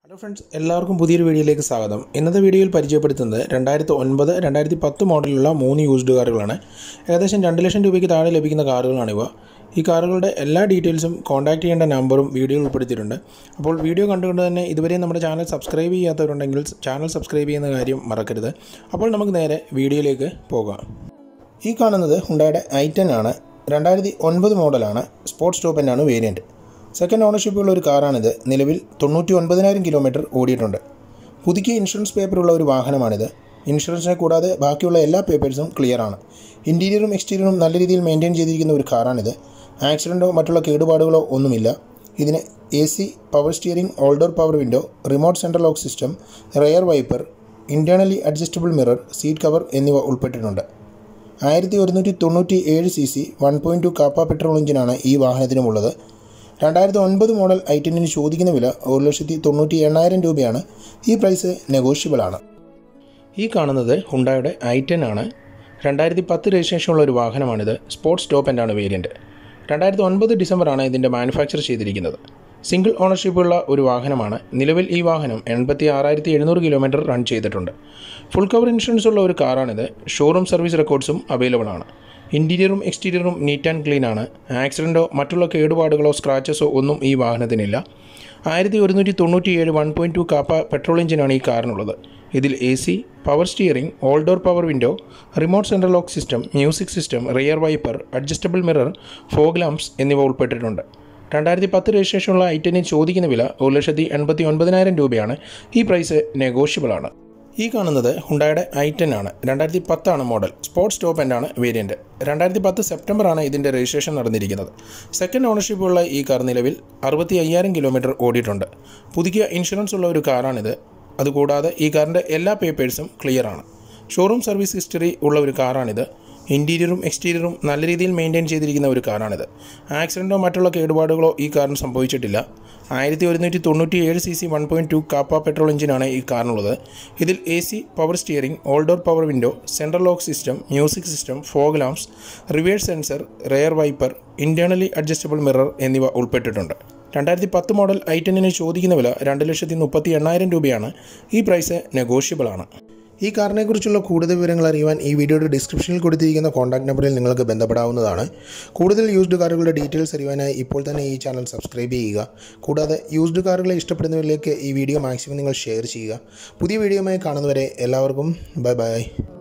hello friends എല്ലാവർക്കും പുതിയൊരു വീഡിയോയിലേക്ക് സ്വാഗതം ഇന്നത്തെ വീഡിയോയിൽ പരിചയപ്പെടുത്തുന്നത് രണ്ടായിരത്തി ഒൻപത് രണ്ടായിരത്തി പത്ത് മോഡലിലുള്ള മൂന്ന് യൂസ്ഡ് കാറുകളാണ് ഏകദേശം രണ്ട് ലക്ഷം രൂപയ്ക്ക് താഴെ ലഭിക്കുന്ന കാറുകളാണിവ ഈ കാറുകളുടെ എല്ലാ ഡീറ്റെയിൽസും കോൺടാക്ട് ചെയ്യേണ്ട നമ്പറും വീഡിയോയിൽ ഉൾപ്പെടുത്തിയിട്ടുണ്ട് അപ്പോൾ വീഡിയോ കണ്ടുകൊണ്ട് തന്നെ ഇതുവരെ നമ്മുടെ ചാനൽ സബ്സ്ക്രൈബ് ചെയ്യാത്തവരുണ്ടെങ്കിൽ ചാനൽ സബ്സ്ക്രൈബ് ചെയ്യുന്ന കാര്യം മറക്കരുത് അപ്പോൾ നമുക്ക് നേരെ വീഡിയോയിലേക്ക് പോകാം ഈ കാണുന്നത് ഹുണ്ടായുടെ ഐ ടെൻ ആണ് രണ്ടായിരത്തി ഒൻപത് മോഡലാണ് സ്പോർട്സ് ടോപ്പ് എന്നാണ് വേരിയൻറ്റ് സെക്കൻഡ് ഓണർഷിപ്പുള്ള ഒരു കാറാണിത് നിലവിൽ തൊണ്ണൂറ്റി ഒൻപതിനായിരം കിലോമീറ്റർ ഓടിയിട്ടുണ്ട് പുതുക്കിയ ഇൻഷുറൻസ് പേപ്പറുള്ള ഒരു വാഹനമാണിത് ഇൻഷുറൻസിനെ കൂടാതെ ബാക്കിയുള്ള എല്ലാ പേപ്പേഴ്സും ക്ലിയറാണ് ഇൻറ്റീരിയറും എക്സ്റ്റീരിയറും നല്ല രീതിയിൽ മെയിൻറ്റെയിൻ ചെയ്തിരിക്കുന്ന ഒരു കാറാണിത് ആക്സിഡൻറ്റോ മറ്റുള്ള കേടുപാടുകളോ ഒന്നുമില്ല ഇതിന് A C power steering all door power window remote central lock system rear wiper internally adjustable mirror seat cover എന്നിവ ഉൾപ്പെട്ടിട്ടുണ്ട് ആയിരത്തി ഒരുന്നൂറ്റി തൊണ്ണൂറ്റി ഏഴ് C C one point two Kappa petrol എഞ്ചിനാണ് ഈ വാഹനത്തിനുമുള്ളത് രണ്ടായിരത്തി ഒൻപത് മോഡൽ ഐ ടെന്നിന് ചോദിക്കുന്ന വില ഒരു ലക്ഷത്തി തൊണ്ണൂറ്റി എണ്ണായിരം രൂപയാണ് ഈ പ്രൈസ് നെഗോഷ്യബിൾ ആണ് ഈ കാണുന്നത് ഹുണ്ടായുടെ ഐ ടെൻ ആണ് രണ്ടായിരത്തി പത്ത് രജിസ്ട്രേഷനുള്ള ഒരു വാഹനമാണിത് സ്പോർട്സ് ടോപ്പ് എന്നാണ് വേരിയൻറ്റ് രണ്ടായിരത്തി ഒൻപത് ഡിസംബറാണ് ഇതിൻ്റെ മാനുഫാക്ചർ ചെയ്തിരിക്കുന്നത് സിംഗിൾ ഓണർഷിപ്പുള്ള ഒരു വാഹനമാണ് നിലവിൽ ഈ വാഹനം എൺപത്തി ആറായിരത്തി എഴുന്നൂറ് കിലോമീറ്റർ റൺ ചെയ്തിട്ടുണ്ട് ഫുൾ കവർ ഇൻഷുറൻസ് ഉള്ള ഒരു കാറാണിത് ഷോറൂം സർവീസ് റെക്കോർഡ്സും അവൈലബിൾ ആണ് ഇൻറ്റീരിയറും എക്സ്റ്റീരിയറും നീറ്റ് ആൻഡ് ക്ലീൻ ആണ് ആക്സിഡൻറ്റോ മറ്റുള്ള കേടുപാടുകളോ സ്ക്രാച്ചസോ ഒന്നും ഈ വാഹനത്തിനില്ല ആയിരത്തി ഒരുന്നൂറ്റി തൊണ്ണൂറ്റിയേഴ് one point two Kappa petrol എഞ്ചിനാണ് ഈ കാറിനുള്ളത് ഇതിൽ A C power steering all door power window remote central lock system music system rear wiper adjustable mirror fog lamps എന്നിവ ഉൾപ്പെട്ടിട്ടുണ്ട് രണ്ടായിരത്തി പത്ത് രജിസ്ട്രേഷനുള്ള ഐറ്റനിൽ ചോദിക്കുന്ന വില ഒരു ലക്ഷത്തി എൺപത്തി ഒൻപതിനായിരം രൂപയാണ് ഈ പ്രൈസ് നെഗോഷ്യബിൾ ആണ് ഈ കാണുന്നത് ഹുണ്ടായുടെ ഐ ടെൻ ആണ് രണ്ടായിരത്തി പത്താണ് മോഡൽ സ്പോർട്സ് ടോപ്പ് എൻഡാണ് വേരിയൻറ്റ് രണ്ടായിരത്തി പത്ത് സെപ്റ്റംബറാണ് ഇതിൻ്റെ രജിസ്ട്രേഷൻ നടന്നിരിക്കുന്നത് സെക്കൻഡ് ഓണർഷിപ്പുള്ള ഈ കാർ നിലവിൽ അറുപത്തി അയ്യായിരം കിലോമീറ്റർ ഓടിയിട്ടുണ്ട് പുതുക്കിയ ഇൻഷുറൻസ് ഉള്ള ഒരു കാറാണിത് അതുകൂടാതെ ഈ കാറിൻ്റെ എല്ലാ പേപ്പേഴ്സും ക്ലിയർ ആണ് ഷോറൂം സർവീസ് ഹിസ്റ്ററി ഉള്ള ഒരു കാറാണിത് ഇൻറ്റീരിയറും എക്സ്റ്റീരിയറും നല്ല രീതിയിൽ മെയിൻറ്റെയിൻ ചെയ്തിരിക്കുന്ന ഒരു കാറാണിത് ആക്സിഡൻറ്റോ മറ്റുള്ള കേടുപാടുകളോ ഈ കാറിന് സംഭവിച്ചിട്ടില്ല ആയിരത്തി ഒരുന്നൂറ്റി തൊണ്ണൂറ്റി ഏഴ് C C one point two Kappa petrol എഞ്ചിനാണ് ഈ കാറിനുള്ളത് ഇതിൽ A C power steering all door power window central lock system music system fog lamps reverse sensor rear wiper internally adjustable mirror എന്നിവ ഉൾപ്പെട്ടിട്ടുണ്ട് രണ്ടായിരത്തി പത്ത് മോഡൽ ഐ ടെന്നിന് ചോദിക്കുന്ന വില രണ്ട് ലക്ഷത്തി മുപ്പത്തി എണ്ണായിരം രൂപയാണ് ഈ പ്രൈസ് നെഗോഷ്യബിൾ ആണ് ഈ കാറിനെക്കുറിച്ചുള്ള കൂടുതൽ വിവരങ്ങൾ അറിയുവാൻ ഈ വീഡിയോയുടെ ഡിസ്ക്രിപ്ഷനിൽ കൊടുത്തിരിക്കുന്ന കോൺടാക്ട് നമ്പറിൽ നിങ്ങൾക്ക് ബന്ധപ്പെടാവുന്നതാണ് കൂടുതൽ യൂസ്ഡ് കാറുകളുടെ ഡീറ്റെയിൽസ് അറിയുവാനായി ഇപ്പോൾ തന്നെ ഈ ചാനൽ സബ്സ്ക്രൈബ് ചെയ്യുക കൂടാതെ യൂസ്ഡ് കാറുകളെ ഇഷ്ടപ്പെടുന്നവരിലേക്ക് ഈ വീഡിയോ മാക്സിമം നിങ്ങൾ ഷെയർ ചെയ്യുക പുതിയ വീഡിയോയുമായി കാണുന്നവരെ എല്ലാവർക്കും ബൈ ബൈ